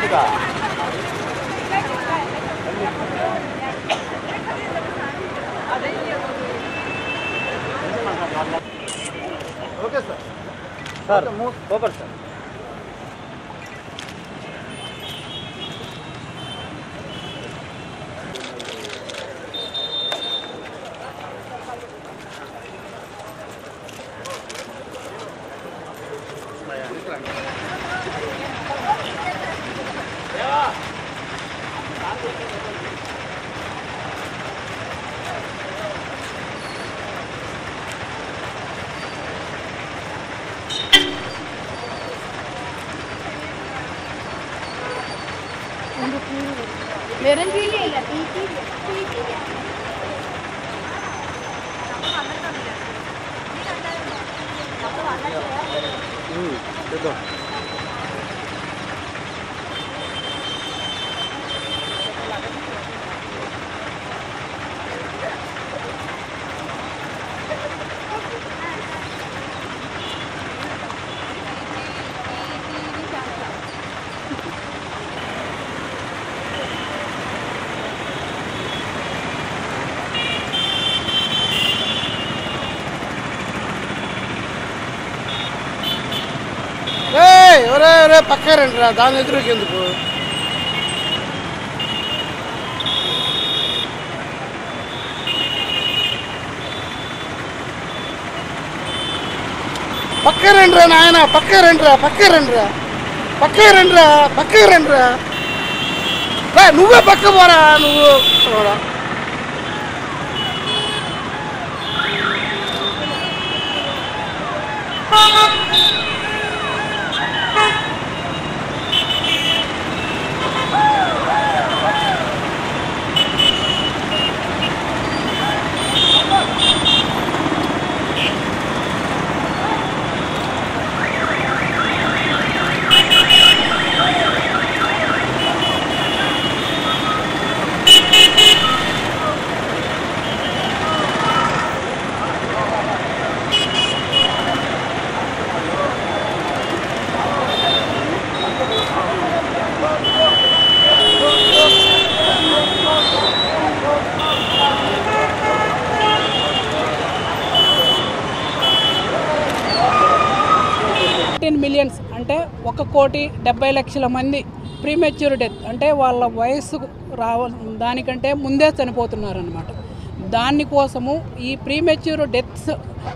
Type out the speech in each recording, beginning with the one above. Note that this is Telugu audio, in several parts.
Okay sir sir super sir वेरन भी ले ला पीती पीती చూద్దాం ఏయ్, ఒరే ఒరే పక్క రండి రా దాని ఎదురుకి ఎందుకు పక్క రండి రా నాయన పక్క రండి రా పక్క రండి రా పక్క రండి రా పక్క రండి రా రా, నువ్వే పక్క పోరా నువ్వు పోరా. ఫిఫ్టీన్ మిలియన్స్ అంటే ఒక కోటి డెబ్బై లక్షల మంది ప్రీమెచ్యూర్ డెత్ అంటే వాళ్ళ వయస్సు రావ దానికంటే ముందే చనిపోతున్నారు అనమాట దానికోసము ఈ ప్రీమెచ్యూర్ డెత్స్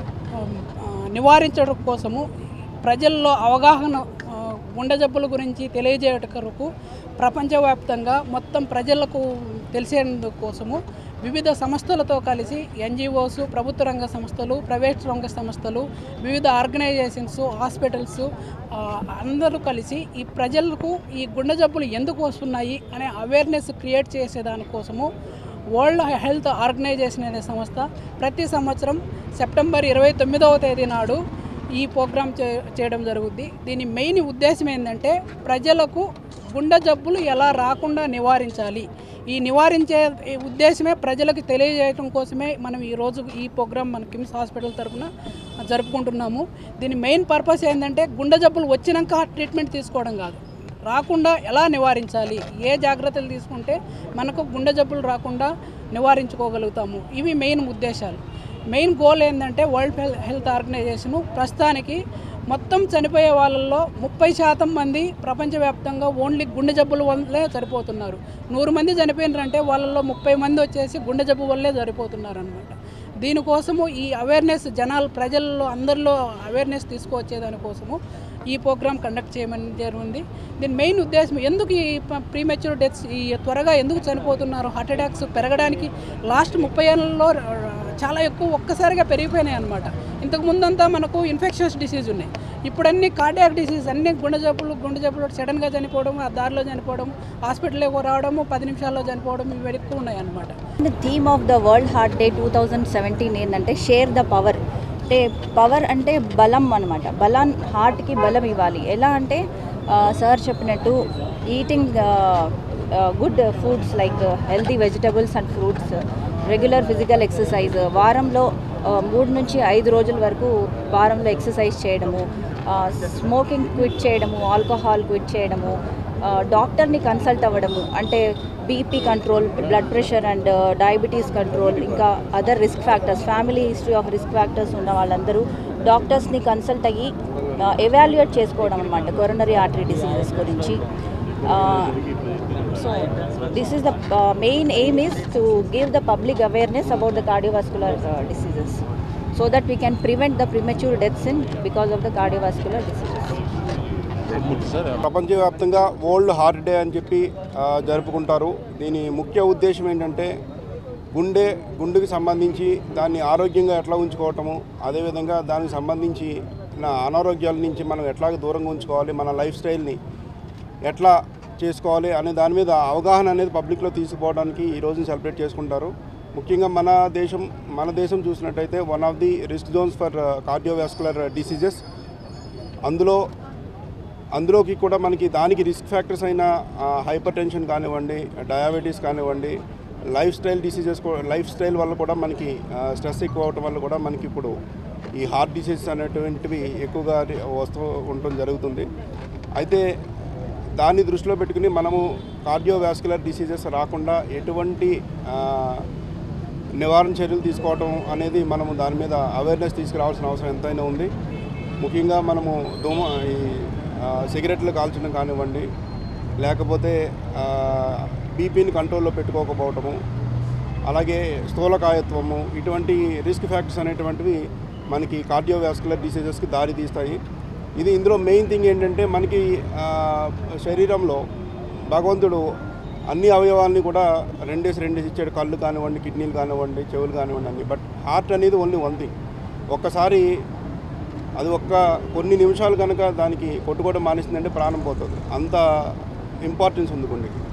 నివారించడం కోసము ప్రజల్లో అవగాహన ఆ, గుండె జబ్బుల గురించి తెలియజేయట కొరకు ప్రపంచవ్యాప్తంగా మొత్తం ప్రజలకు తెలిసేందుకు కోసము వివిధ సంస్థలతో కలిసి ఎన్జిఓస్ ప్రభుత్వ రంగ సంస్థలు ప్రైవేట్ రంగ సంస్థలు వివిధ ఆర్గనైజేషన్స్ హాస్పిటల్స్ ఆ, అందరూ కలిసి ఈ ప్రజలకు ఈ గుండె జబ్బులు ఎందుకు వస్తున్నాయి అనే అవేర్నెస్ క్రియేట్ చేసేదానికోసము వరల్డ్ హెల్త్ ఆర్గనైజేషన్ అనే సంస్థ ప్రతి సంవత్సరం సెప్టెంబర్ ఇరవై తొమ్మిదవ తేదీ నాడు ఈ ప్రోగ్రాం చే చేయడం జరుగుద్ది దీని మెయిన్ ఉద్దేశం ఏంటంటే ప్రజలకు గుండె జబ్బులు ఎలా రాకుండా నివారించాలి ఈ నివారించే ఈ ఉద్దేశమే ప్రజలకు తెలియజేయడం కోసమే మనం ఈరోజు ఈ ప్రోగ్రాం మన కిమ్స్ హాస్పిటల్ తరఫున జరుపుకుంటున్నాము దీని మెయిన్ పర్పస్ ఏంటంటే గుండె జబ్బులు వచ్చినాక ట్రీట్మెంట్ తీసుకోవడం కాదు రాకుండా ఎలా నివారించాలి ఏ జాగ్రత్తలు తీసుకుంటే మనకు గుండె జబ్బులు రాకుండా నివారించుకోగలుగుతాము ఇవి మెయిన్ ఉద్దేశాలు మెయిన్ గోల్ ఏంటంటే వరల్డ్ హెల్- హెల్త్ ఆర్గనైజేషను ప్రస్తుతానికి మొత్తం చనిపోయే వాళ్ళల్లో ముప్పై శాతం మంది ప్రపంచవ్యాప్తంగా ఓన్లీ గుండె జబ్బుల వల్లే సరిపోతున్నారు నూరు మంది చనిపోయినారంటే వాళ్ళల్లో ముప్పై మంది వచ్చేసి గుండె జబ్బు వల్లే సరిపోతున్నారు అనమాట దీనికోసము ఈ అవేర్నెస్ జనాలు ప్రజల్లో అందరిలో అవేర్నెస్ తీసుకువచ్చేదానికోసము ఈ ప్రోగ్రామ్ కండక్ట్ చేయమని జరిగింది దీని మెయిన్ ఉద్దేశం ఎందుకు ఈ ప్రీమెచ్యూర్ డెత్స్ ఈ త్వరగా ఎందుకు చనిపోతున్నారు హార్ట్ అటాక్స్ పెరగడానికి లాస్ట్ ముప్పై ఏళ్ళలో చాలా ఎక్కువ ఒక్కసారిగా పెరిగిపోయినాయి అనమాట ఇంతకు ముందంతా మనకు ఇన్ఫెక్షన్స్ డిసీజ్ ఉన్నాయి ఇప్పుడు అన్ని కార్డియాక్ డిసీజ్ అన్ని గుండె జబ్బులు గుండె జబ్బులు సడన్గా చనిపోవడం ఆ దారిలో చనిపోవడం హాస్పిటల్కి రావడము పది నిమిషాల్లో చనిపోవడం ఇవి ఎక్కువ ఉన్నాయి అనమాట the theme of the World Heart Day two thousand seventeen ఏంటంటే షేర్ ద పవర్ అంటే పవర్ అంటే బలం అనమాట బలం హార్ట్కి బలం ఇవ్వాలి ఎలా అంటే సార్ చెప్పినట్టు eating good foods like healthy vegetables and fruits regular physical exercise వారంలో ఆ, మూడు నుంచి ఐదు రోజుల వరకు వారంలో ఎక్సర్సైజ్ చేయడము స్మోకింగ్ క్విట్ చేయడము ఆల్కహాల్ క్విట్ చేయడము డాక్టర్ని కన్సల్ట్ అవ్వడము అంటే BP control blood pressure and diabetes control ఇంకా other risk factors family history of risk factors ఉన్న వాళ్ళందరూ డాక్టర్స్ని కన్సల్ట్ అయ్యి ఎవాల్యుయేట్ చేసుకోవడం అనమాట కొరనరీ ఆర్టరీ డిసీజెస్ గురించి so this is the main aim is to give the public awareness about the cardiovascular diseases so that we can prevent the premature deaths in because of the cardiovascular diseases ప్రపంచవ్యాప్తంగా వరల్డ్ హార్ట్ డే అని చెప్పి ఆ, జరుపుకుంటారు దీని ముఖ్య ఉద్దేశం ఏంటంటే గుండె గుండెకి సంబంధించి దాన్ని ఆరోగ్యంగా ఎట్లా ఉంచుకోవటము అదేవిధంగా దానికి సంబంధించి నా అనారోగ్యాల నుంచి మనం ఎట్లా దూరంగా ఉంచుకోవాలి మన లైఫ్ స్టైల్ని ఎట్లా చేసుకోవాలి అనే దాని మీద అవగాహన అనేది పబ్లిక్లో తీసుకుపోవడానికి ఈ రోజుని సెలబ్రేట్ చేసుకుంటారు ముఖ్యంగా మన దేశం మన దేశం చూసినట్టయితే one of the risk zones for cardiovascular diseases అందులో అందులోకి కూడా మనకి దానికి రిస్క్ ఫ్యాక్టర్స్ అయిన హైపర్ టెన్షన్ కానివ్వండి డయాబెటీస్ కానివ్వండి lifestyle diseases lifestyle వల్ల కూడా మనకి స్ట్రెస్ ఎక్కువ అవటం వల్ల కూడా మనకి ఇప్పుడు ఈ హార్ట్ డిసీజెస్ అనేటువంటివి ఎక్కువగా రి- వస్తూ ఉండటం జరుగుతుంది అయితే దాన్ని దృష్టిలో పెట్టుకుని మనము కార్డియోవాస్కులర్ డిసీజెస్ రాకుండా ఎటువంటి ఆ, నివారణ చర్యలు తీసుకోవటం అనేది మనము దాని మీద అవేర్నెస్ తీసుకురావాల్సిన అవసరం ఎంతైనా ఉంది ముఖ్యంగా మనము దోమ ఈ ఆ, సిగరెట్లు కాల్చడం కానివ్వండి లేకపోతే బీపీని కంట్రోల్లో పెట్టుకోకపోవటము అలాగే స్థూలకాయత్వము ఇటువంటి రిస్క్ ఫ్యాక్టర్స్ అనేటువంటివి మనకి కార్డియోవాస్కులర్ డిసీజెస్కి దారి తీస్తాయి ఇది ఇందులో మెయిన్ థింగ్ ఏంటంటే మనకి ఆ, శరీరంలో భగవంతుడు అన్ని అవయవాల్ని కూడా రెండేసి రెండేసి ఇచ్చాడు కళ్ళు కానివ్వండి కిడ్నీలు కానివ్వండి చెవులు కానివ్వండి అన్ని బట్ హార్ట్ అనేది ఓన్లీ వన్ థింగ్ ఒక్కసారి అది ఒక్క కొన్ని నిమిషాలు కనుక దానికి కొట్టుకోవడం మానేసిందంటే ప్రాణం పోతుంది అంత ఇంపార్టెన్స్ ఉంది గుండెకి